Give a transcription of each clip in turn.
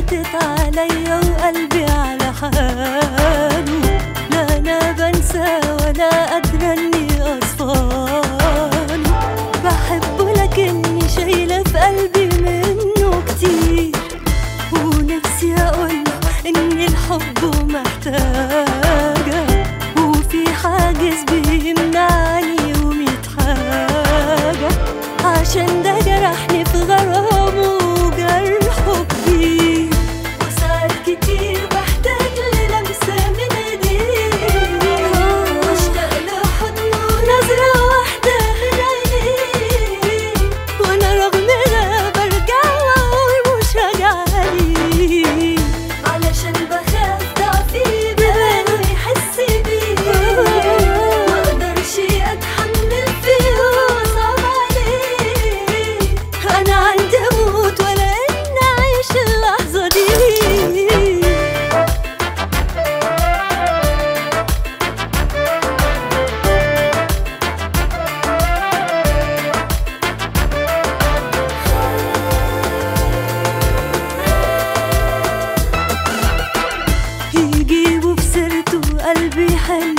فاتت عليا وقلبي على حاله لا انا بنسى ولا قادرة اني اصفاله بحبه لكني شايلة في قلبي منه كتير ونفسي اقوله ان الحب محتاجة وفي حاجز بيمنعني وميت حاجة عشان ده جرحني في غرامه وجرحه كبير وساعات كتير بحتاج للمسة من ايديه واشتاق لحضنه ونظرة واحدة من عينيه وانا رغم ده برجع واقول مش راجعة ليه علشان بخاف ضعفي بباله يحس بيه مقدرش اتحمل فيه وصعب عليه انا عندي اموت ولا ان اعيش اللحظه دي يجيبوا في سيرته قلبي يحن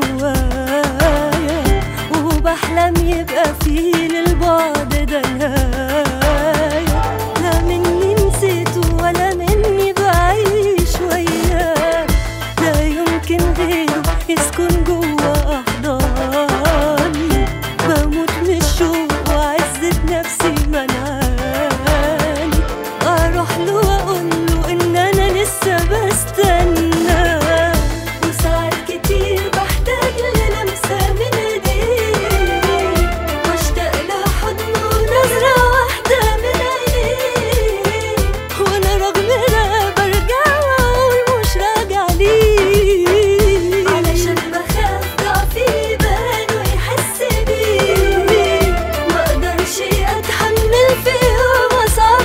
جوايا وبحلم يبقى فيه للبعد ده نهاية لا مني نسيته ولا مني بعيش وياه لا يمكن غيره يسكن جوا أحضاني بموت من الشوق وعزة نفسي منعاني أروح له وأقول له إن أنا لسه بستنى وساعات كتير بحتاج للمسة من إيديه واشتاق لحضنه ونظرة واحدة من عينيه وأنا رغم ده برجع وأقول مش راجع ليه علشان بخاف ضعفي يبان ويحس بيه مقدرش أتحمل فيه وصعب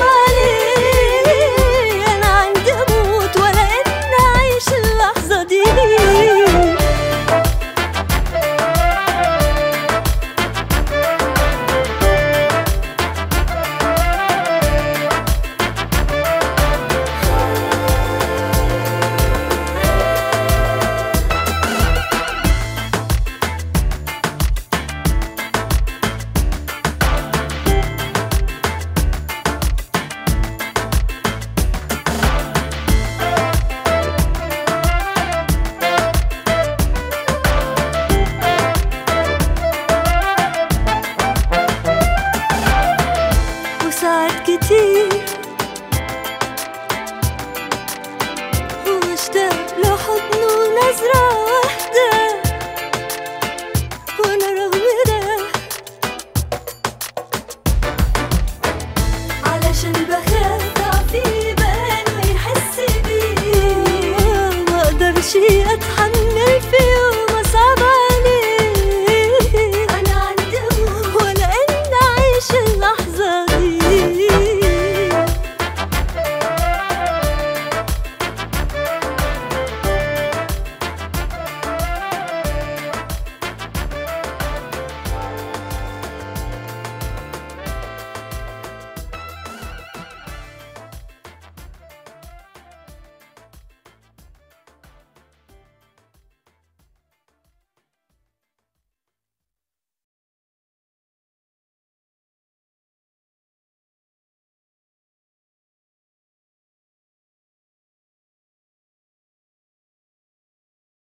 عليه أنا عندي أموت ولا إن أعيش اللحظة دي وساعات كتير